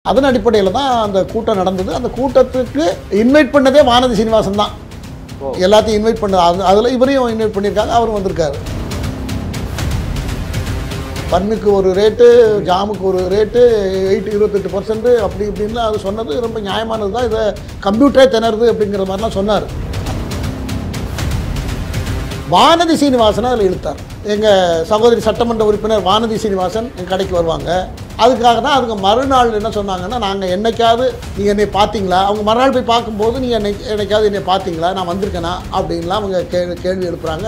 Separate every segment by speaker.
Speaker 1: அதன் அடிப்படையில் தான் அந்த கூட்டம் நடந்தது அந்த கூட்டத்துக்கு இன்வைட் பண்ணதே வானதி சீனிவாசன் தான்
Speaker 2: ஓ.
Speaker 1: எல்லாத்தையும் இன்வைட் பண்ணது அது அதில் இவரையும் இன்வைட் பண்ணியிருக்காங்க அவரும் வந்திருக்காரு பண்ணுக்கு ஒரு ரேட்டு ஜாமுக்கு ஒரு ரேட்டு எயிட் இருபத்தெட்டு பர்சன்ட் அப்படி இப்படின்லாம் அது சொன்னது ரொம்ப நியாயமானது தான் இதை கம்ப்யூட்டரே திணறுது அப்படிங்கிற மாதிரிலாம் சொன்னார் வானதி சீனிவாசனை அதில் இழுத்தார் எங்கள் சகோதரி சட்டமன்ற உறுப்பினர் வானதி சீனிவாசன் என் கடைக்கு வருவாங்க அதுக்காக தான் அதுக்கு மறுநாள் என்ன சொன்னாங்கன்னா நாங்கள் என்னைக்காவது நீங்கள் என்னை பார்த்தீங்களா அவங்க மறுநாள் போய் பார்க்கும்போது நீங்கள் என்னை என்னைக்காவது என்னை பார்த்தீங்களா நான் வந்திருக்கேனா அப்படின்லாம் அவங்க கேள்வி கேள்வி எழுப்புறாங்க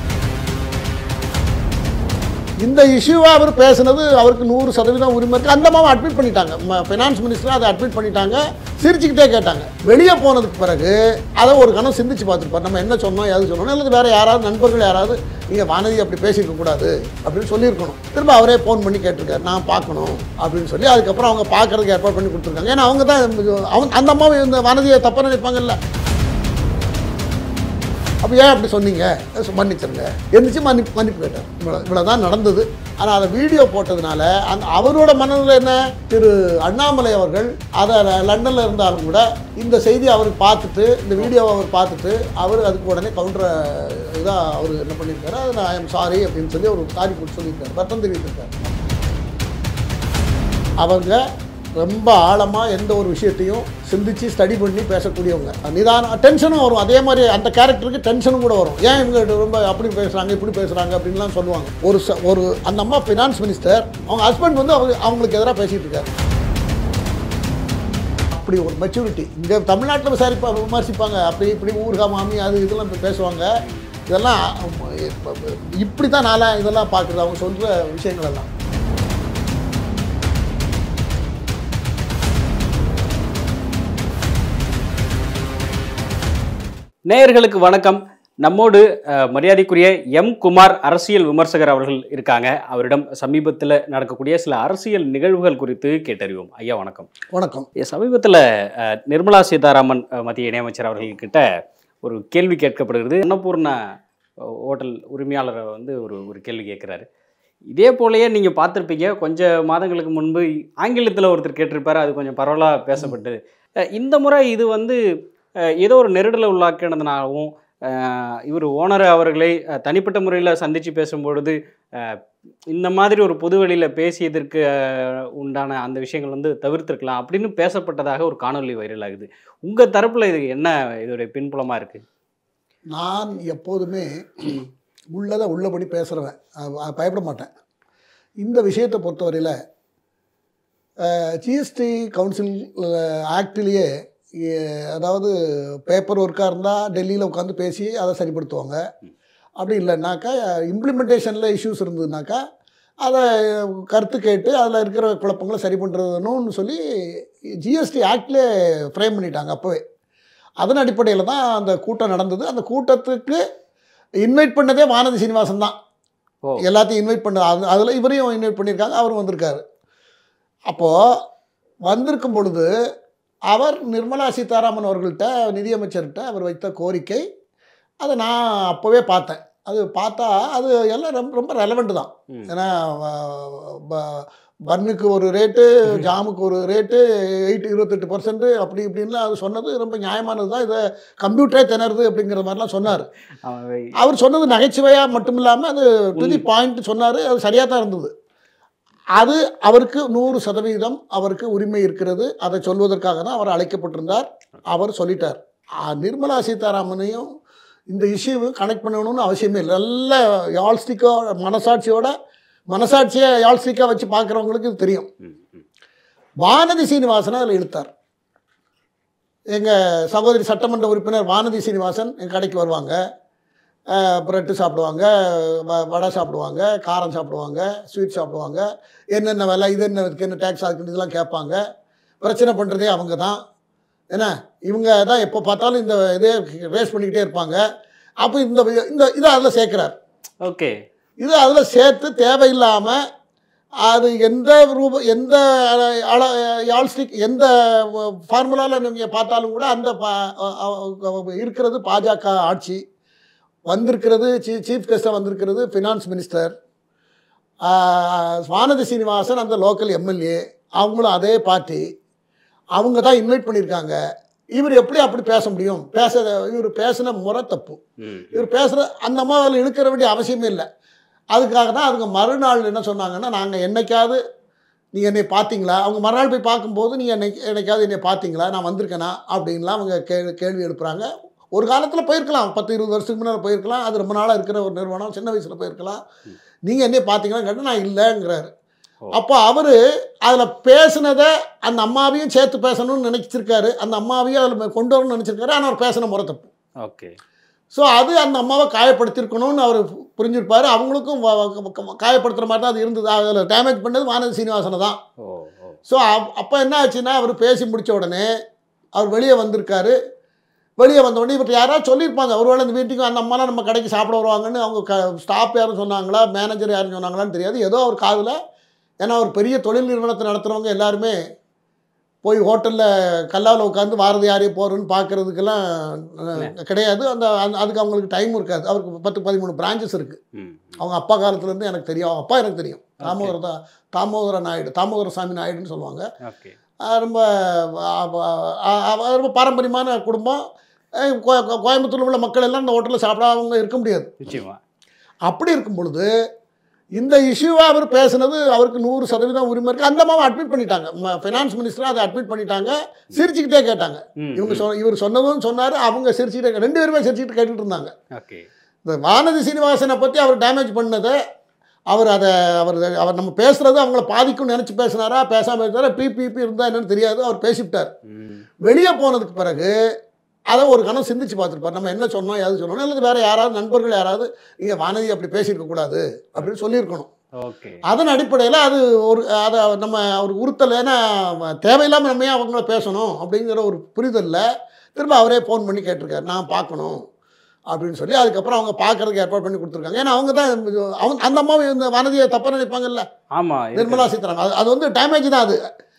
Speaker 1: இந்த இஷ்யூவை அவர் பேசுனது அவருக்கு நூறு சதவீதம் உரிமை இருக்குது அந்த மாவை அட்மிட் பண்ணிட்டாங்க ஃபைனான்ஸ் மினிஸ்டர் அதை அட்மிட் பண்ணிட்டாங்க சிரிச்சுக்கிட்டே கேட்டாங்க வெளியே போனதுக்கு பிறகு அதை ஒரு கணம் சிந்திச்சு பார்த்துருப்பார் நம்ம என்ன சொன்னோம் எது சொன்னோம் அல்லது வேறு யாராவது நண்பர்கள் யாராவது நீங்கள் வானதி அப்படி பேசியிருக்க கூடாது அப்படின்னு சொல்லியிருக்கணும் திரும்ப அவரே ஃபோன் பண்ணி கேட்டிருக்காரு நான் பார்க்கணும் அப்படின்னு சொல்லி அதுக்கப்புறம் அவங்க பார்க்கறதுக்கு ஏற்பாடு பண்ணி கொடுத்துருக்காங்க ஏன்னா அவங்க தான் அவங்க அந்த அம்மாவை இந்த வானதியை தப்பாக நினைப்பாங்கல்ல அப்போ ஏன் அப்படி சொன்னீங்க சு- மன்னிச்சிருங்க எந்திரிச்சு மன்னிப்பு மன்னிப்பு கேட்டார் இவ்வளோ இவ்வளோ தான் நடந்தது ஆனால் அதை வீடியோ போட்டதுனால அந்த அவரோட மனதில் என்ன திரு அண்ணாமலை அவர்கள் அதை லண்டனில் இருந்தாலும் கூட இந்த செய்தி அவர் பார்த்துட்டு இந்த வீடியோவை அவர் பார்த்துட்டு அவர் அதுக்கு உடனே கவுண்டரை இதாக அவர் என்ன பண்ணியிருக்காரு அது நான் ஐம் சாரி அப்படின்னு சொல்லி ஒரு சாரி கொடுத்து சொல்லியிருக்காரு வருத்தம் தெரிவித்திருக்காரு அவங்க ரொம்ப ஆழமாக எந்த ஒரு விஷயத்தையும் சிந்திச்சு ஸ்டடி பண்ணி பேசக்கூடியவங்க நிதான டென்ஷனும் வரும் அதே மாதிரி அந்த கேரக்டருக்கு டென்ஷனும் கூட வரும் ஏன் இவங்க ரொம்ப அப்படி பேசுகிறாங்க இப்படி பேசுகிறாங்க அப்படின்லாம் சொல்லுவாங்க ஒரு ச ஒரு அந்த அம்மா ஃபினான்ஸ் மினிஸ்டர் அவங்க ஹஸ்பண்ட் வந்து அவங்க அவங்களுக்கு எதிராக பேசிகிட்டு இருக்காரு அப்படி ஒரு மெச்சூரிட்டி இங்கே தமிழ்நாட்டில் விசாரிப்பா விமர்சிப்பாங்க அப்படி இப்படி ஊர்கா மாமி அது இதெல்லாம் இப்ப பேசுவாங்க இதெல்லாம் இப்ப- இப்படி தான் நான்லாம் இதெல்லாம் பார்க்குறது அவங்க சொல்கிற விஷயங்கள் எல்லாம்
Speaker 2: நேயர்களுக்கு வணக்கம் நம்மோடு அஹ், மரியாதைக்குரிய எம் குமார் அரசியல் விமர்சகர் அவர்கள் இருக்காங்க அவரிடம் சமீபத்தில் நடக்கக்கூடிய சில அரசியல் நிகழ்வுகள் குறித்து கேட்டறிவோம் ஐயா வணக்கம்
Speaker 1: வணக்கம்
Speaker 2: சமீபத்தில் நிர்மலா சீதாராமன் அஹ், மத்திய இணையமைச்சர் அவர்கள்கிட்ட ஒரு கேள்வி கேட்கப்படுகிறது அன்னபூர்ணா அஹ், ஹோட்டல் உரிமையாளரை வந்து ஒரு ஒரு கேள்வி கேட்குறாரு இதே போலயே நீங்கள் பார்த்துருப்பீங்க கொஞ்சம் மாதங்களுக்கு முன்பு ஆங்கிலத்தில் ஒருத்தர் கேட்டிருப்பாரு அது கொஞ்சம் பரவலாக பேசப்பட்டது அஹ், இந்த முறை இது வந்து அஹ், ஏதோ ஒரு நெருடலை உள்ளாக்கினதுனாகவும் இவர் ஓனர் அவர்களை அஹ், தனிப்பட்ட முறையில் சந்தித்து பேசும்பொழுது அஹ், இந்த மாதிரி ஒரு பொது வெளியில் பேசியதற்கு அஹ், உண்டான அந்த விஷயங்கள் வந்து தவிர்த்திருக்கலாம் அப்படின்னு பேசப்பட்டதாக ஒரு காணொளி வைரல் ஆகுது உங்கள் தரப்பில் இது என்ன இதோடைய பின்புலமாக இருக்குது
Speaker 1: நான் எப்போதுமே உள்ளதை உள்ளபடி பேசுகிறவன் பயப்பட மாட்டேன் இந்த விஷயத்தை பொறுத்தவரையில் ஜிஎஸ்டி கவுன்சில் ஆக்டிலேயே அதாவது பேப்பர் ஒர்க்காக இருந்தால் டெல்லியில் உட்காந்து பேசி அதை சரிப்படுத்துவாங்க அப்படி இல்லைன்னாக்கா இம்ப்ளிமெண்டேஷனில் இஷ்யூஸ் இருந்ததுனாக்கா அதை கருத்து கேட்டு அதில் இருக்கிற குழப்பங்களை சரி பண்ணுறதுன்னு சொல்லி ஜிஎஸ்டி ஆக்ட்லேயே ஃப்ரேம் பண்ணிட்டாங்க அப்போவே அதன் அடிப்படையில் தான் அந்த கூட்டம் நடந்தது அந்த கூட்டத்துக்கு இன்வைட் பண்ணதே வானதி சீனிவாசன் தான்
Speaker 2: ஓ
Speaker 1: எல்லாத்தையும் இன்வைட் பண்ண அது அதில் இவரையும் இன்வைட் பண்ணியிருக்காங்க அவரும் வந்திருக்காரு அப்போது வந்திருக்கும் பொழுது அவர் நிர்மலா சீதாராமன் அவர்கள்ட்ட நிதியமைச்சர்கிட்ட அவர் வைத்த கோரிக்கை அதை நான் அப்போவே பார்த்தேன் அது பார்த்தா அது எல்லாம் ரொம்ப ரொம்ப ரெலவெண்ட் தான்
Speaker 2: ம்.
Speaker 1: ஏன்னா வ- ப- பன்னுக்கு ஒரு ரேட்டு ஜாமுக்கு ஒரு ரேட்டு எயிட் இருபத்தெட்டு பர்சன்ட் அப்படி இப்படின்லாம் அது சொன்னது ரொம்ப நியாயமானது தான் இதை கம்ப்யூட்டரே திணறுது அப்படிங்கிற மாதிரிலாம் சொன்னார்
Speaker 2: அவன்
Speaker 1: அவர் சொன்னது நகைச்சுவையாக மட்டும் இல்லாமல் அது டு தி பாயிண்ட் சொன்னார் அது சரியாக தான் இருந்தது அது அவருக்கு நூறு சதவீதம் அவருக்கு உரிமை இருக்கிறது அதை சொல்வதற்காக தான் அவர் அழைக்கப்பட்டிருந்தார் அவர் சொல்லிட்டார் ஆ, நிர்மலா சீதாராமனையும் இந்த இஷ்யூவை கனெக்ட் பண்ணணும்னு அவசியமே இல்லை நல்ல யாழ்ஸ்டிக்கோ மனசாட்சியோட மனசாட்சியை யாழ்ஸ்டிக்காக வச்சு பார்க்குறவங்களுக்கு இது தெரியும்
Speaker 2: ம், ம்.
Speaker 1: வானதி சீனிவாசனை அதில் இழுத்தார் எங்கள் சகோதரி சட்டமன்ற உறுப்பினர் வானதி சீனிவாசன் என் கடைக்கு வருவாங்க ப்ரெட்டு சாப்பிடுவாங்க வ- வடை சாப்பிடுவாங்க காரம் சாப்பிடுவாங்க ஸ்வீட் சாப்பிடுவாங்க என்னென்ன விலை இது என்ன இதுக்கு என்ன டேக்ஸ் ஆகுது இதெல்லாம் கேட்பாங்க பிரச்சனை பண்ணுறதே அவங்க தான் என்ன இவங்க தான் எப்போ பார்த்தாலும் இந்த இதே ரேஸ் பண்ணிக்கிட்டே இருப்பாங்க அப்போ இந்த இந்த இதை அதில் சேர்க்குறார்
Speaker 2: ஓகே
Speaker 1: இது அதில் சேர்த்து தேவையில்லாமல் அது எந்த ரூப எந்த அள யாழ்ஸ்டிக் எந்த ஃபார்முலாவில் நீங்கள் பார்த்தாலும் கூட அந்த பா அ- அ- இருக்கிறது பாஜக ஆட்சி வந்திருக்கிறது சீ சீஃப் கெஸ்ட்டாக வந்திருக்கிறது ஃபினான்ஸ் மினிஸ்டர் வானதி சீனிவாசன் அந்த லோக்கல் எம்எல்ஏ அவங்களும் அதே பார்ட்டி அவங்க தான் இன்வைட் பண்ணியிருக்காங்க இவர் எப்படி அப்படி பேச முடியும் பேச இவர் பேசின முறை தப்பு
Speaker 2: ம்
Speaker 1: இவர் பேசுகிற அந்த அம்மாவில் இழுக்கிற வேண்டிய அவசியமே இல்லை அதுக்காக தான் அதுங்க மறுநாள் என்ன சொன்னாங்கன்னா நாங்கள் என்னைக்காவது நீ என்னை பார்த்தீங்களா அவங்க மறுநாள் போய் பார்க்கும்போது நீ என்னை என்னைக்காவது என்னை பார்த்தீங்களா நான் வந்திருக்கேனா அப்படின்லாம் அவங்க கேள்வி கேள்வி எழுப்புறாங்க ஒரு காலத்தில் போயிருக்கலாம் பத்து இருபது வருஷத்துக்கு முன்னாடி போயிருக்கலாம் அது ரொம்ப நாளாக இருக்கிற ஒரு நிறுவனம் சின்ன வயசில் போயிருக்கலாம் நீங்கள் என்னை பார்த்தீங்களான்னு கேட்டால் நான் இல்லைங்கிறாரு
Speaker 2: ஓ.
Speaker 1: அப்போ அவர் அதில் பேசுனதை அந்த அம்மாவையும் சேர்த்து பேசணும்னு நினைச்சிருக்காரு அந்த அம்மாவையும் அதில் கொண்டு வரணும்னு நினச்சிருக்காரு ஆனால் அவர் பேசின முறை தப்பு
Speaker 2: ஓகே
Speaker 1: ஸோ அது அந்த அம்மாவை காயப்படுத்தியிருக்கணும்னு அவர் புரிஞ்சிருப்பார் அவங்களுக்கும் காயப்படுத்துகிற மாதிரி தான் அது இருந்தது அதில் டேமேஜ் பண்ணது வானதி சீனிவாசனை தான்
Speaker 2: ஓ ஓ
Speaker 1: ஸோ அப்போ என்ன ஆச்சுன்னா அவர் பேசி முடித்த உடனே அவர் வெளியே வந்திருக்காரு வெளியே வந்த உடனே இவர்கிட்ட யாராவது சொல்லியிருப்பாங்க ஒருவேளை இந்த மீட்டிங்கும் அந்த அம்மாலாம் நம்ம கடைக்கு சாப்பிட வருவாங்கன்னு அவங்க க ஸ்டாஃப் யாரும் சொன்னாங்களா மேனேஜர் யாரும் சொன்னாங்களான்னு தெரியாது ஏதோ அவர் காதில் ஏன்னா ஒரு பெரிய தொழில் நிறுவனத்தை நடத்துகிறவங்க எல்லாருமே போய் ஹோட்டலில் கல்லாவில் உட்காந்து வாரது யாரையும் போகிறோன்னு பார்க்குறதுக்கெல்லாம் கிடையாது அந்த அந்த- அதுக்கு அவங்களுக்கு டைம் இருக்காது அவருக்கு பத்து பதிமூணு பிரான்ச்சஸ் இருக்குது
Speaker 2: ம்
Speaker 1: அவங்க அப்பா காலத்துலேருந்து எனக்கு தெரியும் அவங்க அப்பா எனக்கு தெரியும் தாமோதர தா தாமோதர நாயுடு தாமோதர சாமி நாயுடுன்னு சொல்லுவாங்க
Speaker 2: ஓகே
Speaker 1: ஆஹ் ரொம்ப ஆ, ஆ, ஆ, ரொம்ப பாரம்பரியமான குடும்பம் அஹ் கோ- கோ- கோயம்புத்தூர்ல உள்ள மக்கள் எல்லாம் இந்த ஹோட்டலில் சாப்பிடாம இருக்க முடியாது
Speaker 2: நிச்சயமா
Speaker 1: அப்படி இருக்கும் பொழுது இந்த இஷ்யூவை அவர் பேசுனது அவருக்கு நூறு சதவீதம் உரிமை இருக்குது அந்த அம்மாவை அட்மிட் பண்ணிட்டாங்க ஃபினான்ஸ் மினிஸ்டர் அதை அட்மிட் பண்ணிட்டாங்க சிரிச்சுக்கிட்டே கேட்டாங்க
Speaker 2: ம்
Speaker 1: இவங்க சொ இவர் சொன்னதும் சொன்னார் அவங்க சிரிச்சுக்கிட்டே கே- ரெண்டு பேருமே சிரிச்சுக்கிட்டு கேட்டுட்டு இருந்தாங்க
Speaker 2: ஓகே
Speaker 1: இந்த வானதி சீனிவாசனை பற்றி அவர் டேமேஜ் பண்ணதை அவர் அதை அவர் அவர் நம்ம பேசுகிறது அவங்கள பாதிக்கும்னு நினச்சி பேசினாரா பேசாமல் இருந்தாரா பிபிபி இருந்தால் என்னன்னு தெரியாது அவர் பேசிவிட்டார்
Speaker 2: ம்
Speaker 1: வெளியே போனதுக்கு பிறகு அதை ஒரு கணம் சிந்திச்சு பார்த்துருப்பார் நம்ம என்ன சொன்னோம் எது சொன்னோம் அல்லது வேறு யாராவது நண்பர்கள் யாராவது இங்கே வானதி அப்படி பேசியிருக்க கூடாது அப்படின்னு சொல்லியிருக்கணும்
Speaker 2: ஓகே
Speaker 1: அதன் அடிப்படையில் அது ஒரு அதை நம்ம ஒரு உறுத்தல் ஏன்னா தேவையில்லாமல் நம்ம ஏன் அவங்கள பேசணும் அப்படிங்கிற ஒரு புரிதலில் திரும்ப அவரே ஃபோன் பண்ணி கேட்டிருக்காரு நான் பார்க்கணும் அப்படின்னு சொல்லி அதுக்கப்புறம் அவங்க பார்க்கறதுக்கு ஏற்பாடு பண்ணி கொடுத்துருக்காங்க ஏன்னா அவங்க தான் அவங்க அந்த அம்மாவை இந்த வானதியை தப்பாக நினைப்பாங்கல்ல
Speaker 2: ஆமா
Speaker 1: நிர்மலா சீதாராமன் அது அது வந்து டேமேஜ் தான் அது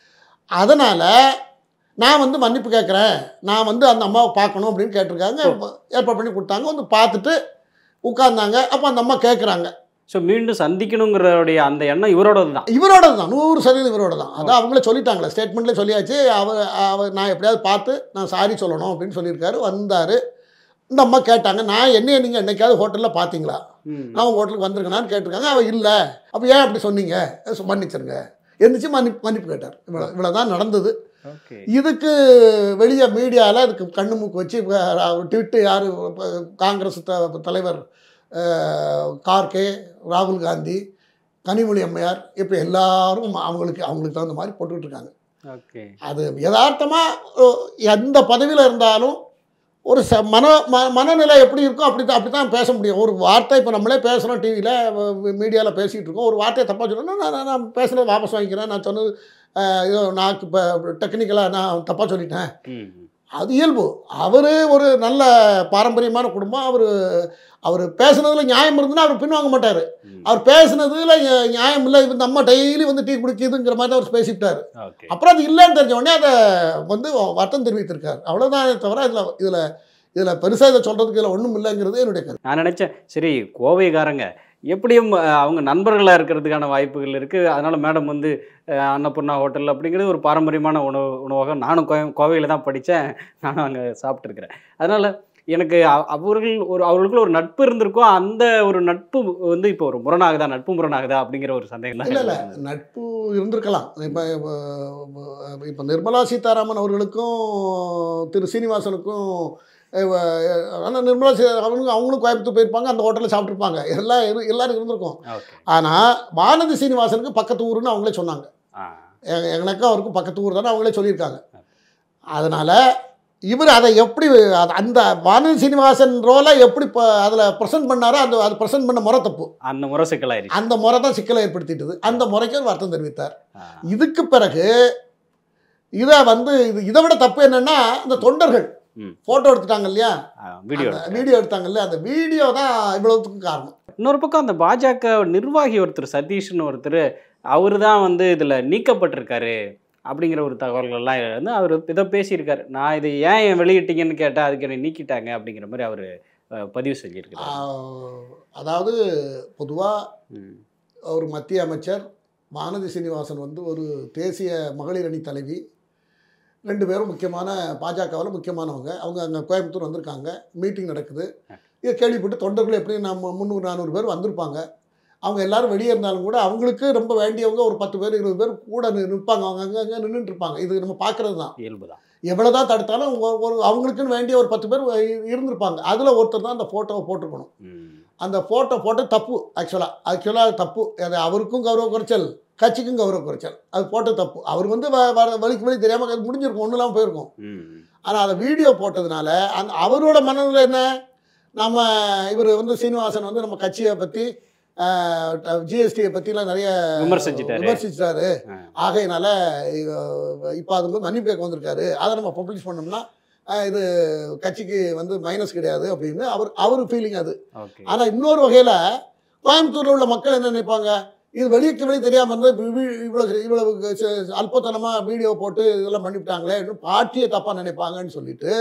Speaker 1: அதனால் நான் வந்து மன்னிப்பு கேட்குறேன் நான் வந்து அந்த அம்மாவை பார்க்கணும் அப்படின்னு கேட்டிருக்காங்க ஏற்பாடு பண்ணி கொடுத்தாங்க வந்து பார்த்துட்டு உட்கார்ந்தாங்க அப்போ அந்த அம்மா கேட்குறாங்க
Speaker 2: ஸோ மீண்டும் சந்திக்கணுங்கிறடைய அந்த எண்ணம் இவரோடது தான்
Speaker 1: இவரோட தான் நூறு சதவீதம் இவரோட தான் அதான் அவங்களே சொல்லிட்டாங்களே ஸ்டேட்மெண்ட்லேயே சொல்லியாச்சு அவர் அவர் நான் எப்படியாவது பார்த்து நான் சாரி சொல்லணும் அப்படின்னு சொல்லியிருக்காரு வந்தார் இந்த அம்மா கேட்டாங்க நான் என்னைய நீங்கள் என்னைக்காவது ஹோட்டலில் பார்த்தீங்களா
Speaker 2: ம்
Speaker 1: நான் உங்கள் ஹோட்டலுக்கு வந்திருக்கேனான்னு கேட்டிருக்காங்க அவள் இல்லை அப்போ ஏன் அப்படி சொன்னீங்க அஹ் மன்னிச்சிருங்க எந்திரிச்சு மன்னிப்பு மன்னிப்பு கேட்டார் இவ்வளோ இவ்வளோ தான் நடந்தது
Speaker 2: ஓகே
Speaker 1: இதுக்கு வெளியே மீடியாவில் அதுக்கு கண்ணு மூக்கு வச்சு ட்விட்டு யார் காங்கிரஸ் த தலைவர் அஹ், கார்கே ராகுல் காந்தி கனிமொழி அம்மையார் இப்போ எல்லாரும் அவங்களுக்கு அவங்களுக்கு தகுந்த மாதிரி போட்டுக்கிட்டு இருக்காங்க
Speaker 2: ஓகே
Speaker 1: அது யதார்த்தமாக எந்த பதவியில் இருந்தாலும் ஒரு ச மன ம மனநிலை எப்படி இருக்கோ அப்படி தான் அப்படி தான் பேச முடியும் ஒரு வார்த்தை இப்போ நம்மளே பேசுகிறோம் டிவியில் மீடியாவில் பேசிகிட்டு இருக்கோம் ஒரு வார்த்தையை தப்பாக சொல்லணும்னா நான் நான் நான் பேசுனதை வாபஸ் வாங்கிக்கிறேன் நான் சொன்னது அஹ், ஏதோ நான் இப்போ டெக்னிக்கலாக நான் தப்பாக சொல்லிட்டேன்
Speaker 2: ம் ம்.
Speaker 1: அது இயல்பு அவர் ஒரு நல்ல பாரம்பரியமான குடும்பம் அவர் அவர் பேசுனதுல நியாயம் இருந்துன்னா அவர் பின்வாங்க மாட்டார்
Speaker 2: ம்.
Speaker 1: அவர் பேசுனதுல நியா- நியாயம் இல்லை இந்த அம்மா டெய்லி வந்து டீ குடிக்குதுங்கிற மாதிரி தான் அவர் பேசிவிட்டார்
Speaker 2: ஓகே
Speaker 1: அப்புறம் அது இல்லைன்னு தெரிஞ்ச உடனே அதை வந்து வருத்தம் தெரிவித்திருக்கார் அவ்வளோதானே தவிர இதில் இதில் இதில் பெருசாக இதை சொல்கிறதுக்கு இதில் ஒன்றும் இல்லைங்கிறது என்னுடைய கருத்து
Speaker 2: நான் நினச்சேன் சரி கோவைக்காரங்க எப்படியும் அஹ், அவங்க நண்பர்களாக இருக்கிறதுக்கான வாய்ப்புகள் இருக்குது அதனால் மேடம் வந்து அஹ், அன்னபூர்ணா ஹோட்டல் அப்படிங்கிறது ஒரு பாரம்பரியமான உணவு உணவகம் நானும் கோய கோவையில் தான் படித்தேன் நானும் அங்கே சாப்பிட்ருக்கிறேன் அதனால் எனக்கு அ- அவர்கள் ஒரு அவர்களுக்குள்ள ஒரு நட்பு இருந்திருக்கும் அந்த ஒரு நட்பு வந்து இப்போ ஒரு முரணாகுதா நட்பு முரணாகுதா அப்படிங்கிற ஒரு சந்தேகம்
Speaker 1: இல்லை இல்லை
Speaker 2: தான்
Speaker 1: நட்பு இருந்திருக்கலாம் இப்போ இப்போ நிர்மலா சீதாராமன் அவர்களுக்கும் திரு சீனிவாசனுக்கும் ஆனால் நிர்மலா சீதாராமனுக்கும் அவங்களும் கோயம்புத்தூர் போயிருப்பாங்க அந்த ஹோட்டலில் சாப்பிட்ருப்பாங்க எல்லாம் இரு- எல்லாரும் இருந்திருக்கும்
Speaker 2: ஓகே
Speaker 1: ஆனால் வானதி சீனிவாசனுக்கு பக்கத்து ஊருன்னு அவங்களே சொன்னாங்க
Speaker 2: ஆ
Speaker 1: எ- எனக்கும் அவருக்கும் பக்கத்து ஊர் தானே அவங்களே சொல்லியிருக்காங்க அதனால் இவர் அதை எப்படி அது- அந்த வானதி சீனிவாசன் ரோலை எப்படி இப்போ அதில் ப்ரெசென்ட் பண்ணாரோ அந்த அது ப்ரெசென்ட் பண்ண முறை தப்பு
Speaker 2: அந்த முறை சிக்கலாயிருச்சு
Speaker 1: அந்த முறை தான் சிக்கலை ஏற்படுத்திட்டது அந்த முறைக்கு அவர் வருத்தம் தெரிவித்தார்
Speaker 2: ஆ.
Speaker 1: இதுக்கு பிறகு இதை வந்து இது இதை விட தப்பு என்னன்னா இந்த தொண்டர்கள்
Speaker 2: ம்.
Speaker 1: ஃபோட்டோ எடுத்துட்டாங்க இல்லையா
Speaker 2: ஆ, வீடியோ
Speaker 1: அந்த வீடியோ எடுத்தாங்க இல்லையா அந்த வீடியோ தான் இவ்வளவுக்கும் காரணம்
Speaker 2: இன்னொரு பக்கம் அந்த பாஜக நிர்வாகி ஒருத்தர் சதீஷ்னு ஒருத்தர் அவர் தான் வந்து இதில் நீக்கப்பட்டிருக்காரு அப்படிங்கிற ஒரு தகவல்கள்லாம் வந்து அவர் இதை பேசியிருக்காரு நான் இதை ஏன் என் வெளியிட்டீங்கன்னு கேட்டால் அதுக்கு என்னை நீக்கிட்டாங்க அப்படிங்கிற மாதிரி அவர் பதிவு செஞ்சிருக்காரு
Speaker 1: ஆஹ், அதாவது பொதுவாக
Speaker 2: ம்.
Speaker 1: ஒரு மத்திய அமைச்சர் வானதி சீனிவாசன் வந்து ஒரு தேசிய மகளிர் அணி தலைவி ரெண்டு பேரும் முக்கியமான பாஜகவில் முக்கியமானவங்க அவங்க அங்கே கோயம்புத்தூர் வந்திருக்காங்க மீட்டிங் நடக்குது இதை கேள்விப்பட்டு தொண்டர்கள் எப்படி நம்ம முந்நூறு நானூறு பேர் வந்திருப்பாங்க அவங்க எல்லாரும் வெளியே இருந்தாலும் கூட அவங்களுக்கு ரொம்ப வேண்டியவங்க ஒரு பத்து பேர் இருபது பேர் கூட நி- நிற்பாங்க அவங்க அங்கங்கே நின்றுட்டு இருப்பாங்க இது நம்ம பார்க்குறது தான்
Speaker 2: இயல்பு தான்
Speaker 1: எவ்வளோதான் தடுத்தாலும் ஒரு- ஒரு அவங்களுக்குன்னு வேண்டிய ஒரு பத்து பேர் இ- இருந்திருப்பாங்க அதில் ஒருத்தர் தான் அந்த ஃபோட்டோவை போட்டிருக்கணும் அந்த ஃபோட்டோ போட்டு தப்பு ஆக்சுவலாக ஆக்சுவலாக தப்பு அது அவருக்கும் கௌரவ குறைச்சல் கட்சிக்கும் கௌரவ குறைச்சல் அது போட்ட தப்பு அவர் வந்து வ- வ- வலிக்கு வலி தெரியாமல் அது முடிஞ்சிருக்கும் ஒன்றும் இல்லாமல் போயிருக்கும் ஆனால் அதை வீடியோ போட்டதுனால அந்த அவரோட மனநிலை என்ன நம்ம இவர் வந்து சீனிவாசன் வந்து நம்ம கட்சியை பற்றி ஜிஎஸ்டியை பற்றிலாம் நிறைய
Speaker 2: விமர்சிச்சிட்டாரு.
Speaker 1: விமர்சிச்சிட்டாரு
Speaker 2: ஆ.
Speaker 1: ஆகையினால இப்போ அது வந்து மன்னிப்பு கேட்க வந்திருக்காரு அதை நம்ம பப்ளிஷ் பண்ணோம்னா அஹ், இது கட்சிக்கு வந்து மைனஸ் கிடையாது அப்படின்னு அவர் அவர் ஃபீலிங் அது
Speaker 2: ஓகே
Speaker 1: ஆனால் இன்னொரு வகையில் கோயம்புத்தூரில் உள்ள மக்கள் என்ன நினைப்பாங்க இது வெளிக்கு வெளியே தெரியாமல் இருந்தால் இப்ப இவ்வ- இவ்வளவு இவ்வளவு ச- அல்பத்தனமாக வீடியோ போட்டு இதெல்லாம் பண்ணிவிட்டாங்களே இன்னும் பார்ட்டியை தப்பாக நினைப்பாங்கன்னு சொல்லிட்டு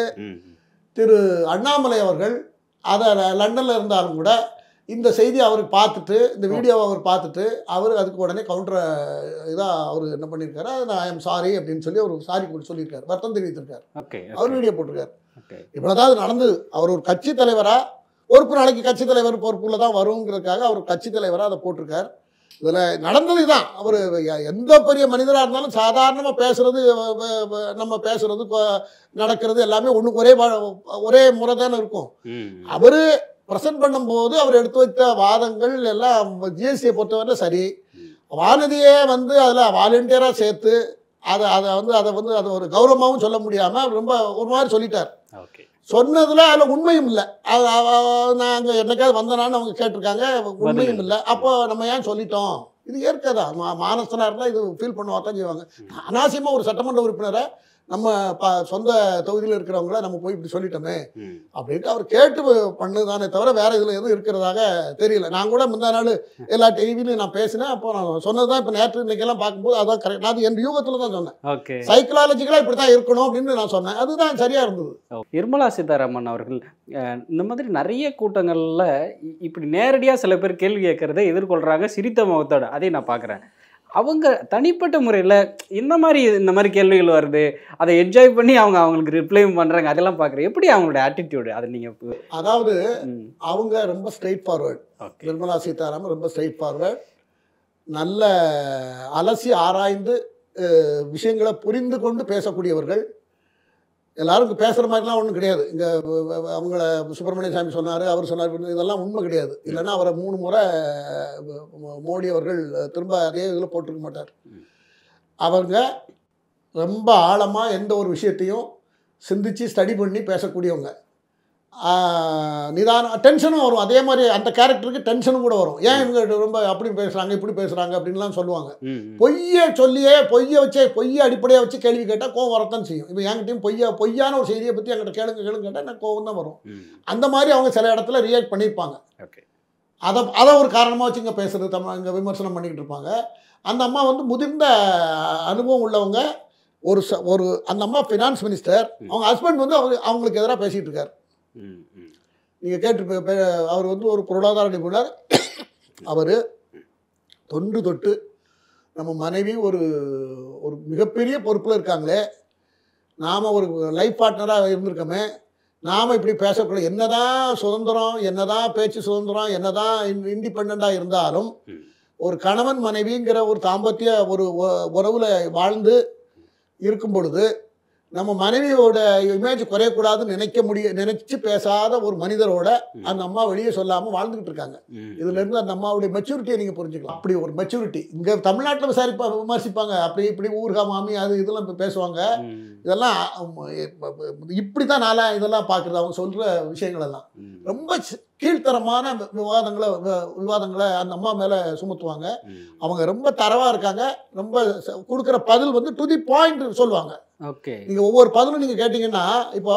Speaker 1: திரு அண்ணாமலை அவர்கள் அதை லண்டனில் இருந்தாலும் கூட இந்த செய்தி அவர் பார்த்துட்டு இந்த வீடியோவை அவர் பார்த்துட்டு அவர் அதுக்கு உடனே கவுண்டரை இதாக அவர் என்ன பண்ணியிருக்காரு நான் ஐ எம் சாரி அப்படின்னு சொல்லி அவர் சாரி சொல்லியிருக்காரு வருத்தம் தெரிவித்திருக்காரு
Speaker 2: ஓகே
Speaker 1: அவர் வீடியோ போட்டிருக்காரு
Speaker 2: ஓகே
Speaker 1: இவ்வளோதான் அது நடந்தது அவர் ஒரு கட்சி தலைவராக பொறுப்பு நாளைக்கு கட்சி தலைவர் பொறுப்புல தான் வருங்கிறதுக்காக அவர் கட்சி தலைவராக அதை போட்டிருக்கார் இதில் நடந்தது தான் அவர் எந்த பெரிய மனிதராக இருந்தாலும் சாதாரணமாக பேசுறது வ- வ- வ- நம்ம பேசுறது கொ- நடக்கிறது எல்லாமே ஒன்றுக்கு ஒரே வா- ஒரே முறை தானே இருக்கும் அவர் ப்ரெசென்ட் பண்ணும்போது அவர் எடுத்து வைத்த வாதங்கள் எல்லாம் ஜிஎஸ்டியை பொறுத்தவரை சரி வானதியே வந்து அதில் வாலண்டியராக சேர்த்து அதை அதை வந்து அதை வந்து அதை ஒரு கௌரவமாகவும் சொல்ல முடியாமல் ரொம்ப ஒரு மாதிரி சொல்லிட்டார்
Speaker 2: ஓகே
Speaker 1: சொன்னதில் அதில் உண்மையும் இல்லை அது நாங்கள் என்னைக்காவது வந்தனான்னு அவங்க கேட்டிருக்காங்க உண்மையும் இல்லை அப்போ நம்ம ஏன் சொல்லிட்டோம் இது ஏற்கதான் மா மானஸ்தனாக இருந்தால் இது ஃபீல் பண்ணுவா தான் செய்வாங்க அனாவசியமாக ஒரு சட்டமன்ற உறுப்பினரை நம்ம ப சொந்த தொகுதியில் இருக்கிறவங்கள நம்ம போய் இப்படி சொல்லிட்டோமே அப்படின்ட்டு அவர் கேட்டு பண்ணுதானே தவிர வேற இதில் எதுவும் இருக்கிறதாக தெரியல நான் கூட முந்தா நாள் எல்லா டிவிலையும் நான் பேசினேன் அப்போ நான் சொன்னது தான் இப்போ நேற்று இன்னைக்கெல்லாம் பார்க்கும்போது அதான் கரெக்ட் நான் அது என் யூகத்தில் தான் சொன்னேன்
Speaker 2: ஓகே
Speaker 1: சைக்கலாலஜிக்கலாக இப்படி தான் இருக்கணும் அப்படின்னு நான் சொன்னேன் அதுதான் சரியாக இருந்தது
Speaker 2: நிர்மலா சீதாராமன் அவர்கள் அஹ், இந்த மாதிரி நிறைய கூட்டங்களில் இப்படி நேரடியாக சில பேர் கேள்வி கேட்கறதை எதிர்கொள்கிறாங்க சிரித்த முகத்தோட அதை நான் பார்க்குறேன் அவங்க தனிப்பட்ட முறையில் இந்த மாதிரி இந்த மாதிரி கேள்விகள் வருது அதை என்ஜாய் பண்ணி அவங்க அவங்களுக்கு ரிப்ளையும் பண்ணுறாங்க அதெல்லாம் பார்க்குறேன் எப்படி அவங்களுடைய ஆட்டிடியூடு அதை நீங்கள்
Speaker 1: அதாவது அவங்க ரொம்ப straightforward
Speaker 2: okay
Speaker 1: Nirmala Sitharaman ரொம்ப ஸ்ட்ரெயிட் ஃபார்வர்ட் நல்ல அலசி ஆராய்ந்து அஹ், விஷயங்களை புரிந்து கொண்டு பேசக்கூடியவர்கள் எல்லாரும் பேசுகிற மாதிரிலாம் ஒன்றும் கிடையாது இங்கே அவங்கள சுப்பிரமணிய சாமி சொன்னார் அவர் சொன்னார் இப்படின்னு இதெல்லாம் உண்மை கிடையாது இல்லைன்னா அவரை மூணு முறை அஹ், மோடி அவர்கள் திரும்ப அதே இதில் போட்டிருக்க மாட்டார்
Speaker 2: ம்.
Speaker 1: அவங்க ரொம்ப ஆழமாக எந்த ஒரு விஷயத்தையும் சிந்திச்சு ஸ்டடி பண்ணி பேசக்கூடியவங்க ஆஹ் நிதானம் டென்ஷனும் வரும் அதே மாதிரி அந்த கேரக்டருக்கு டென்ஷனும் கூட வரும் ஏன் இவங்க ரொம்ப அப்படி பேசுகிறாங்க இப்படி பேசுகிறாங்க அப்படின்லாம் சொல்லுவாங்க பொய்யை சொல்லியே பொய்யை வச்சே பொய்யை அடிப்படையாக வச்சு கேள்வி கேட்டால் கோவம் வரத்தான் செய்யும் இப்போ என்கிட்டயும் பொய்யா பொய்யான ஒரு செய்தியை பற்றி என்கிட்ட கேளுங்க கேளுங்க கேட்டால் எனக்கு கோவம் தான் வரும் அந்த மாதிரி அவங்க சில இடத்துல ரியாக்ட் பண்ணியிருப்பாங்க
Speaker 2: ஓகே
Speaker 1: அதை அதை ஒரு காரணமாக வச்சு இங்கே பேசுறது தமிழ் இங்கே விமர்சனம் பண்ணிக்கிட்டு இருப்பாங்க அந்த அம்மா வந்து முதிர்ந்த அனுபவம் உள்ளவங்க ஒரு ச ஒரு அந்த அம்மா ஃபினான்ஸ் மினிஸ்டர் அவங்க ஹஸ்பண்ட் வந்து அவங்க அவங்களுக்கு எதிராக பேசிகிட்டு இருக்கார் நீங்கள் கேட்டு பே- பே- அவர் வந்து ஒரு பொருளாதார நிபுணர் அவர் தொன்று தொட்டு நம்ம மனைவி ஒரு ஒரு மிகப்பெரிய பொறுப்பில் இருக்காங்களே நாம் ஒரு லைஃப் பார்ட்னராக இருந்திருக்கோமே நாம் இப்படி பேசக்கூடாது என்னதான் சுதந்திரம் என்னதான் பேச்சு சுதந்திரம் என்னதான் இண்டிபெண்ட்டாக இருந்தாலும்
Speaker 2: ம்.
Speaker 1: ஒரு கணவன் மனைவிங்கிற ஒரு தாம்பத்திய ஒரு உ- உறவுல வாழ்ந்து இருக்கும் பொழுது நம்ம மனைவியோட இமேஜ் குறையக்கூடாதுன்னு நினைக்க முடிய நினைச்சு பேசாத ஒரு மனிதரோட
Speaker 2: ம்.
Speaker 1: அந்த அம்மா வெளியே சொல்லாமல் வாழ்ந்துகிட்டு இருக்காங்க இதுல இருந்து அந்த அம்மாவுடைய மெச்சூரிட்டியை நீங்க புரிஞ்சுக்கலாம் அப்படி ஒரு மெச்சூரிட்டி இங்க தமிழ்நாட்டில் விசாரிப்பா விமர்சிப்பாங்க அப்படி இப்படி ஊர்கா மாமி அது இதெல்லாம் இப்ப பேசுவாங்க இதெல்லாம் இப்படி தான் நான்லாம் இதெல்லாம் பார்க்குறது அவங்க சொல்ற விஷயங்கள் எல்லாம் ரொம்ப சி- கீழ்த்தரமான வி- விவாதங்களை வி- விவாதங்களை அந்த அம்மா மேல சுமத்துவாங்க அவங்க ரொம்ப தரவா இருக்காங்க ரொம்ப ச- கொடுக்குற பதில் வந்து டு தி பாயிண்ட் சொல்லுவாங்க
Speaker 2: ஓகே
Speaker 1: நீங்க ஒவ்வொரு பதிலும் நீங்க கேட்டீங்கன்னா இப்போ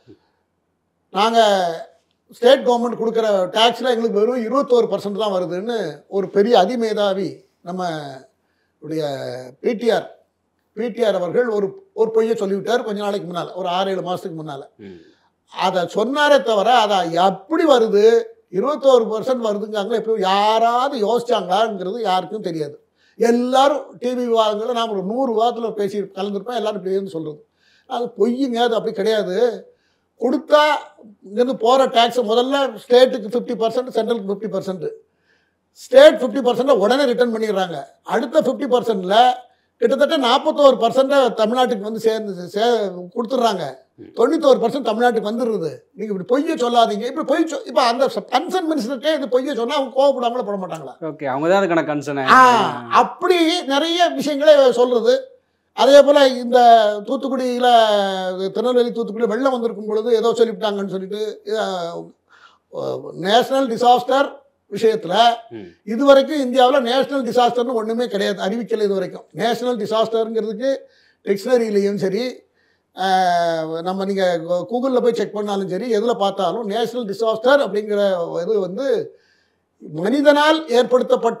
Speaker 1: நாங்க ஸ்டேட் கவர்மெண்ட் கொடுக்குற டேக்ஸில் எங்களுக்கு வெறும் இருபத்தோரு பர்சன்ட் தான் வருதுன்னு ஒரு பெரிய அதிமேதாவி நம்ம உடைய பிடிஆர் பிடிஆர் அவர்கள் ஒரு ஒரு பொய்யை சொல்லிவிட்டார் கொஞ்ச நாளைக்கு முன்னால் ஒரு ஆறு ஏழு மாதத்துக்கு முன்னால் அதை சொன்னாரே தவிர அதை எப்படி வருது இருபத்தோரு பர்சன்ட் வருதுங்காங்களா எப்படி யாராவது யோசிச்சாங்களாங்கிறது யாருக்கும் தெரியாது எல்லாரும் டிவி விவாதங்களில் நாம் ஒரு நூறு விவாதத்தில் பேசி கலந்துருப்போம் எல்லாரும் இப்படி இருந்து சொல்கிறது அது பொய்யுங்க அது அப்படி கிடையாது கொடுத்தா இங்கேருந்து போகிற டேக்ஸ் முதல்ல ஸ்டேட்டுக்கு ஃபிஃப்டி பர்சன்ட் சென்ட்ரலுக்கு fifty percent state fifty percent உடனே ரிட்டர்ன் பண்ணிடுறாங்க அடுத்த ஃபிஃப்டி பர்சன்டில் கிட்டத்தட்ட நாற்பத்தோரு பர்சன்ட்டை தமிழ்நாட்டுக்கு வந்து சேர்ந்து சே கொடுத்துட்றாங்க தொண்ணூத்தோரு பர்சன்ட் தமிழ்நாட்டுக்கு வந்துடுது நீங்கள் இப்படி பொய்யை சொல்லாதீங்க இப்படி பொய் சொ இப்போ அந்த கன்சர்ன் மினிஸ்டர்கிட்டே இது பொய்யை சொன்னால் அவங்க கோவப்படாமல போட மாட்டாங்களா
Speaker 2: ஓகே அவங்க தான் அதுக்கான கன்சர்ன்
Speaker 1: ஆ, அப்படி நிறைய விஷயங்களை சொல்றது அதே போல் இந்த தூத்துக்குடியில் திருநெல்வேலி தூத்துக்குடி வெள்ளம் வந்திருக்கும் பொழுது ஏதோ சொல்லிவிட்டாங்கன்னு சொல்லிட்டு நேஷனல் டிசாஸ்டர் விஷயத்தில்
Speaker 2: ம்.
Speaker 1: இதுவரைக்கும் இந்தியாவில் நேஷனல் டிசாஸ்டர்னு ஒன்றுமே கிடையாது அறிவிக்கலை இது வரைக்கும் நேஷனல் டிசாஸ்டருங்கிறதுக்கு டிக்ஷனரியிலையும் சரி ஆஹ், நம்ம நீங்கள் கூகுளில் போய் செக் பண்ணாலும் சரி எதில் பார்த்தாலும் நேஷனல் டிசாஸ்டர் அப்படிங்கிற இது வந்து மனிதனால் ஏற்படுத்தப்பட்ட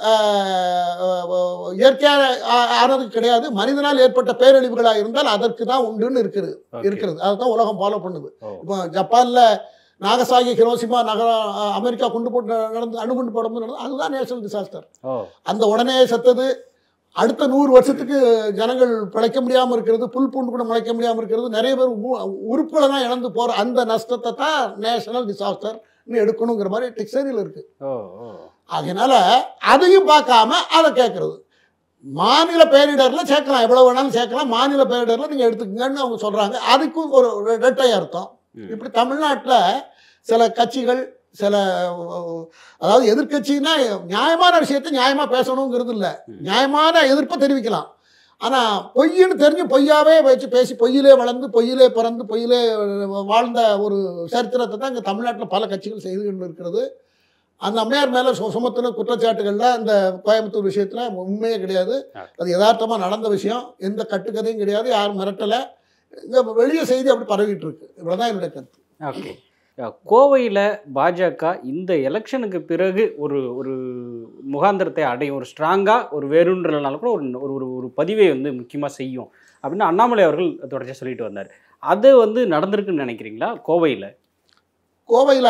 Speaker 1: ஆஹ், இயற்கையான ஆ- ஆனதுக்கு கிடையாது மனிதனால் ஏற்பட்ட பேரழிவுகளாக இருந்தால் அதற்கு தான் உண்டுன்னு இருக்குது இருக்கிறது அதுதான் உலகம் ஃபாலோ பண்ணுது
Speaker 2: ஓ.
Speaker 1: இப்போ ஜப்பானில் நாகசாகி ஹிரோசிமா நகரம் அஹ், அமெரிக்கா குண்டு போட்டு நடந்து அணுகுண்டு போடும் நடந்து அதுதான் நேஷனல் டிசாஸ்டர்
Speaker 2: ஓ
Speaker 1: அந்த உடனே செத்தது அடுத்த நூறு வருஷத்துக்கு ஜனங்கள் பிழைக்க முடியாமல் இருக்கிறது புல் பூண்டு கூட முளைக்க முடியாமல் இருக்கிறது நிறைய பேர் உ- உறுப்புகளை தான் இழந்து போகிற அந்த நஷ்டத்தை தான் நேஷனல் டிசாஸ்டர்னு எடுக்கணுங்கிற மாதிரி டிக்ஷனரியில் இருக்குது
Speaker 2: ஓ ஓ
Speaker 1: அதனால அதையும் பார்க்காம அதை கேட்குறது மாநில பேரிடரில் சேர்க்கலாம் எவ்வளோ வேணாலும் சேர்க்கலாம் மாநில பேரிடரில் நீங்கள் எடுத்துக்கங்கன்னு அவங்க சொல்கிறாங்க அதுக்கும் ஒரு ரெ- ரெட்டை அர்த்தம்
Speaker 2: ம்.
Speaker 1: இப்படி தமிழ்நாட்டில் சில கட்சிகள் சில அஹ், அதாவது எதிர்க்கட்சின்னா நியாயமான விஷயத்தை நியாயமாக பேசணுங்கிறது இல்லை
Speaker 2: ம்.
Speaker 1: நியாயமான எதிர்ப்பை தெரிவிக்கலாம் ஆனால் பொய்ன்னு தெரிஞ்சு பொய்யாவே வச்சு பேசி பொய்யிலே வளர்ந்து பொய்யிலே பிறந்து பொய்யிலே வாழ்ந்த ஒரு சரித்திரத்தை தான் இங்கே தமிழ்நாட்டில் பல கட்சிகள் செய்து கொண்டு இருக்கிறது அந்த அம்மையார் மேலே சு சுமத்தின குற்றச்சாட்டுகள்ல அந்த கோயம்புத்தூர் விஷயத்தில் உண்மையே கிடையாது அது யதார்த்தமாக நடந்த விஷயம் எந்த கட்டுக்கதையும் கிடையாது யாரும் மிரட்டலை இங்கே வெளியே செய்தி அப்படி பரவிட்டு இருக்கு இவ்வளோதான் என்னுடைய கருத்து
Speaker 2: ஓகே கோவையில் பாஜக இந்த எலெக்ஷனுக்கு பிறகு ஒரு ஒரு முகாந்திரத்தை அடையும் ஒரு ஸ்ட்ராங்காக ஒரு வேறுன்றனால கூட ஒரு ஒரு ஒரு ஒரு பதிவை வந்து முக்கியமாக செய்யும் அப்படின்னு அண்ணாமலை அவர்கள் தொடர்ச்சியாக சொல்லிட்டு வந்தார் அது வந்து நடந்திருக்குன்னு நினைக்கிறீங்களா கோவையில்
Speaker 1: கோவையில்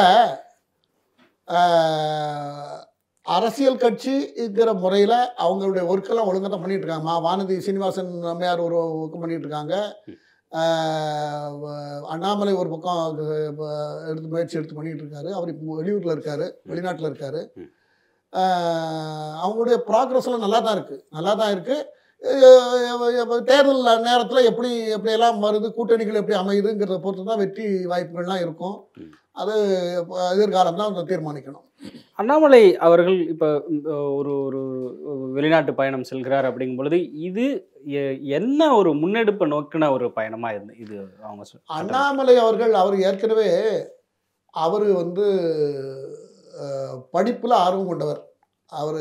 Speaker 1: அரசியல் கட்சிங்கிற முறையில் அவங்களுடைய ஒர்க்கெல்லாம் ஒழுங்காக தான் பண்ணிட்டு இருக்காங்க மா வானதி சீனிவாசன் அம்மையார் ஒரு ஒர்க்கு பண்ணிட்டு இருக்காங்க ஆஹ் வ- அண்ணாமலை ஒரு பக்கம் அது, வ- எடுத்து முயற்சி எடுத்து பண்ணிட்டு இருக்காரு அவர் இப்போ வெளியூரில் இருக்காரு வெளிநாட்டில் இருக்காரு
Speaker 2: ம்.
Speaker 1: ஆஹ் அவங்களுடைய ப்ராக்ரஸ்லாம் நல்லா தான் இருக்குது நல்லா தான் இருக்குது தேர்தல் நேரத்தில் எப்படி எப்படியெல்லாம் வருது கூட்டணிகள் எப்படி அமையுதுங்கிறத பொறுத்து தான் வெற்றி வாய்ப்புகள்லாம் இருக்கும்
Speaker 2: ம்.
Speaker 1: அது எதிர்காலம் தான் தீர்மானிக்கணும்
Speaker 2: அண்ணாமலை அவர்கள் இப்போ ஒரு ஒரு வெளிநாட்டு பயணம் செல்கிறார் அப்படிங்கும் பொழுது இது எ- என்ன ஒரு முன்னெடுப்பை நோக்கின ஒரு பயணமா இருந்து இது அவங்க சொ-
Speaker 1: அண்ணாமலை அவர்கள் அவர் ஏற்கனவே அவர் வந்து படிப்பில் ஆர்வம் கொண்டவர் அவர்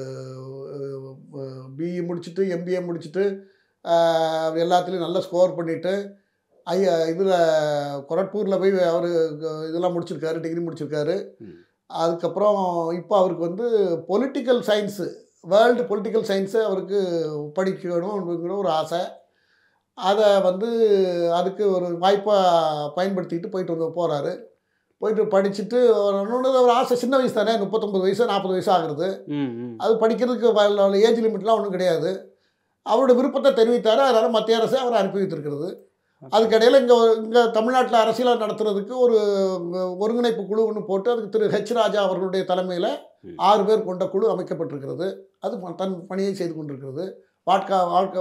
Speaker 1: பிஇ முடிச்சுட்டு எம்பிஏ முடிச்சுட்டு அஹ், எல்லாத்துலேயும் நல்லா ஸ்கோர் பண்ணிவிட்டு ஐயா இதில் கொரட்பூரில் போய் அவர் இதெல்லாம் முடிச்சிருக்காரு டிகிரி முடிச்சிருக்காரு
Speaker 2: ம்.
Speaker 1: அதுக்கப்புறம் இப்போ அவருக்கு வந்து political science world political science அவருக்கு படிக்கணும் அப்படிங்கிற ஒரு ஆசை அதை வந்து அதுக்கு ஒரு வாய்ப்பாக பயன்படுத்திட்டு போயிட்டு வந்து போகிறாரு போயிட்டு படிச்சுட்டு ஒரு இன்னொன்று ஒரு ஆசை சின்ன வயசு தானே முப்பத்தொம்பது வயசு நாற்பது வயசு ஆகுறது
Speaker 2: ம் ம்
Speaker 1: அது படிக்கிறதுக்கு ஏஜ் லிமிட்லாம் ஒன்றும் கிடையாது அவரோட விருப்பத்தை தெரிவித்தார் அதனால் மத்திய அரசு அவரை அனுப்பி வைத்திருக்கிறது அதுக்கிடையில் இங்கே இங்கே தமிழ்நாட்டில் அரசியலை நடத்துறதுக்கு ஒரு ஒருங்கிணைப்பு குழு ஒன்று போட்டு அதுக்கு திரு ஹெச் ராஜா அவர்களுடைய தலைமையில்
Speaker 2: ம்.
Speaker 1: ஆறு பேர் கொண்ட குழு அமைக்கப்பட்டிருக்கிறது அது ப- தன் பணியை செய்து கொண்டிருக்கிறது வாட்கா வாழ்க்கை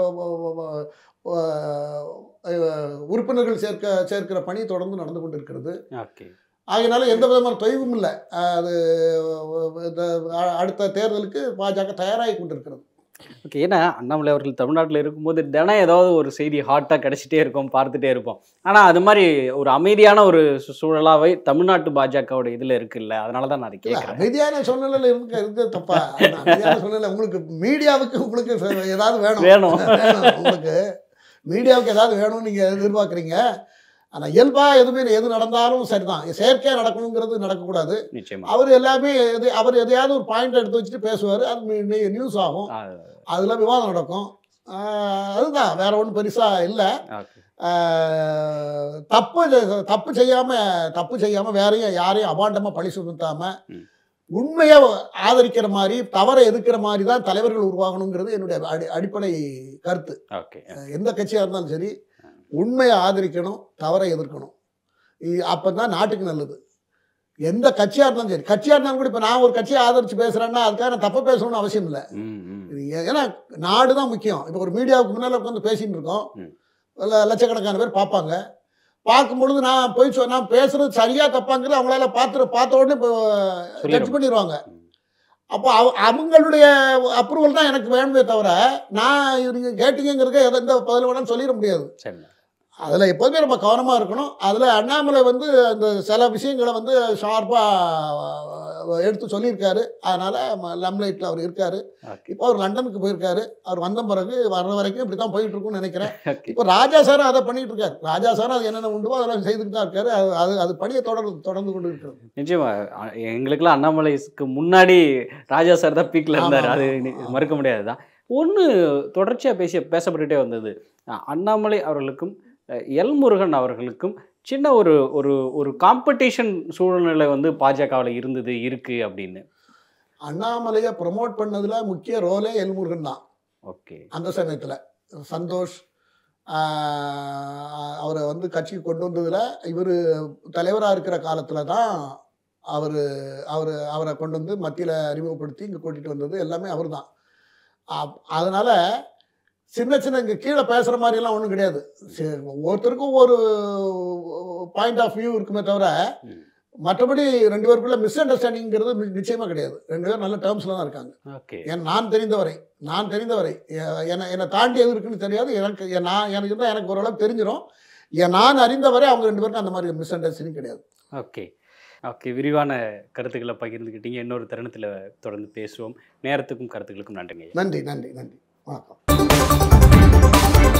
Speaker 1: உறுப்பினர்கள் சேர்க்க சேர்க்கிற பணி தொடர்ந்து நடந்து கொண்டிருக்கிறது
Speaker 2: ஓகே
Speaker 1: ஆகையினால எந்த விதமான தொய்வும் இல்லை அது இந்த அ- அடுத்த தேர்தலுக்கு பாஜக தயாராகி கொண்டிருக்கிறது
Speaker 2: ஓகே ஏன்னா அண்ணாமலை அவர்கள் தமிழ்நாட்டில் இருக்கும்போது தினம் ஏதாவது ஒரு செய்தி ஹாட்டாக கிடைச்சிட்டே இருக்கும் பார்த்துட்டே இருப்போம் ஆனால் அது மாதிரி ஒரு அமைதியான ஒரு சூ- சூழலாவே தமிழ்நாட்டு பாஜகவோட இதில் இருக்குல்ல அதனால தான் நான் அதை
Speaker 1: இல்ல,
Speaker 2: கேட்குறேன்
Speaker 1: அமைதியான சூழ்நிலையில் இருக்க இருக்க தப்பா அந்த அமைதியான சூழ்நிலை உங்களுக்கு மீடியாவுக்கு உங்களுக்கு ச- ஏதாவது வேணும்
Speaker 2: வேணும்
Speaker 1: வேணும் உங்களுக்கு மீடியாவுக்கு ஏதாவது வேணும்னு நீங்கள் எதிர்பார்க்குறீங்க ஆனால் இயல்பாக எதுவுமே எது நடந்தாலும் சரிதான் செயற்கையாக நடக்கணுங்கிறது நடக்கக்கூடாது
Speaker 2: நிச்சயமா
Speaker 1: அவர் எல்லாமே எது அவர் எதையாவது ஒரு பாயிண்ட் எடுத்து வச்சுட்டு பேசுவார் அது நியூஸ் ஆகும்
Speaker 2: ஆ,
Speaker 1: அதில் விவாதம் நடக்கும் ஆஹ் அதுதான் வேற ஒன்றும் பெருசாக இல்லை
Speaker 2: ஓகே
Speaker 1: ஆஹ் தப்பு செ- தப்பு செய்யாம தப்பு செய்யாம வேறையும் யாரையும் அபாண்டமா பழி சுமத்தாம
Speaker 2: ம்.
Speaker 1: உண்மையை ஆதரிக்கிற மாதிரி தவறை எதிர்க்கிற மாதிரி தான் தலைவர்கள் உருவாகணுங்கிறது என்னுடைய அடி அடிப்படை கருத்து
Speaker 2: ஓகே
Speaker 1: எந்த கட்சியாக இருந்தாலும் சரி உண்மையை ஆதரிக்கணும் தவறை எதிர்க்கணும் அப்போ தான் நாட்டுக்கு நல்லது எந்த கட்சியாக இருந்தாலும் சரி கட்சியாக இருந்தாலும் கூட இப்போ நான் ஒரு கட்சியை ஆதரித்து பேசுகிறேன்னா அதுக்காக நான் தப்பாக பேசணும்னு அவசியம் இல்லை
Speaker 2: ம், ம்.
Speaker 1: இது ஏ- ஏன்னா நாடு தான் முக்கியம் இப்போ ஒரு மீடியாவுக்கு முன்னால் உட்காந்து பேசிட்டு இருக்கோம்
Speaker 2: ம்.
Speaker 1: ல- லட்சக்கணக்கான பேர் பார்ப்பாங்க பார்க்கும் பொழுது நான் போய் சொ நான் பேசுறது சரியா தப்பாங்கிறது அவங்களால பார்த்து பார்த்த உடனே இப்போ ஜட்ஜ்
Speaker 2: சொல்லிடும்.
Speaker 1: பண்ணிடுவாங்க
Speaker 2: ம்.
Speaker 1: அப்போ அவ அவங்களுடைய அப்ரூவல் தான் எனக்கு வேணுமே தவிர நான் இவங்க கேட்டீங்கிறதுக்கு எந்த எந்த பதில் வேணாலும் சொல்லிட முடியாது
Speaker 2: சரி
Speaker 1: அதில் எப்போதுமே நம்ம கவனமாக இருக்கணும் அதில் அண்ணாமலை வந்து அந்த சில விஷயங்களை வந்து ஷார்ப்பாக எடுத்து சொல்லியிருக்காரு அதனால் லம்லைட்டில் அவர் இருக்கார்
Speaker 2: ஓகே
Speaker 1: இப்போ அவர் லண்டனுக்கு போயிருக்காரு அவர் வந்த பிறகு வர்ற வரைக்கும் இப்படி தான் போயிட்டு இருக்கும்னு நினைக்கிறேன்
Speaker 2: ஓகே
Speaker 1: இப்போ ராஜா சாரும் அதை பண்ணிட்டு இருக்காரு ராஜா சாரும் அது என்னென்ன உண்டுவோ அதெல்லாம் செய்துட்டு தான் இருக்காரு அது அது அது பணியை தொடர்ந்து தொடர்ந்து கொண்டு இருக்கிறது
Speaker 2: நிச்சயமா அ- எங்களுக்கெல்லாம் அண்ணாமலைக்கு முன்னாடி ராஜா சார் தான் பீக்ல இருந்தார்
Speaker 1: ஆமா,
Speaker 2: அது
Speaker 1: ஆமா,
Speaker 2: நி-
Speaker 1: ஆமா.
Speaker 2: மறுக்க முடியாதுதான் ஒன்று தொடர்ச்சியாக பேசிய பேசப்பட்டுட்டே வந்தது அ- அண்ணாமலை அவர்களுக்கும் அ, எல் முருகன் அவர்களுக்கும் சின்ன ஒரு ஒரு ஒரு காம்படிஷன் சூழ்நிலை வந்து பாஜகவில் இருந்தது இருக்கு அப்படின்னு
Speaker 1: அண்ணாமலையை ப்ரமோட் பண்ணதுல முக்கிய ரோலே எல்முருகன் தான்
Speaker 2: ஓகே
Speaker 1: அந்த சமயத்தில் சந்தோஷ் ஆஹ், அவரை வந்து கட்சிக்கு கொண்டு வந்ததில் இவர் தலைவராக இருக்கிற காலத்தில் தான் அவர் அவர் அவரை கொண்டு வந்து மத்தியில் அறிமுகப்படுத்தி இங்கே கூட்டிகிட்டு வந்தது எல்லாமே அவர் தான் அதனால் சின்ன சின்ன இங்கே கீழே பேசுகிற மாதிரியெல்லாம் ஒன்றும் கிடையாது சரி, ஒவ்வொருத்தருக்கும் ஒரு பாயிண்ட் ஆஃப் வியூ இருக்குமே தவிர
Speaker 2: ம்.
Speaker 1: மற்றபடி ரெண்டு பேருக்குள்ள மிஸ் அண்டர்ஸ்டாண்டிங்கிறது நிச்சயமாக கிடையாது ரெண்டு பேரும் நல்ல டேர்ம்ஸில் தான் இருக்காங்க
Speaker 2: ஓகே
Speaker 1: ஏன் நான் தெரிந்தவரை நான் தெரிந்தவரை எ- என்னை என்னை தாண்டி எது இருக்குன்னு தெரியாது எனக்கு என் நான் எனக்கு இருந்தால் எனக்கு ஓரளவுக்கு தெரிஞ்சிடும் என் நான் அறிந்தவரை அவங்க ரெண்டு பேருக்கும் அந்த மாதிரி மிஸ் அண்டர்ஸ்டாண்டிங் கிடையாது
Speaker 2: ஓகே ஓகே விரிவான கருத்துக்களை பகிர்ந்துக்கிட்டீங்க இன்னொரு தருணத்தில் தொடர்ந்து பேசுவோம் நேரத்துக்கும் கருத்துக்களுக்கும் நன்றிங்க
Speaker 1: நன்றி நன்றி நன்றி வணக்கம்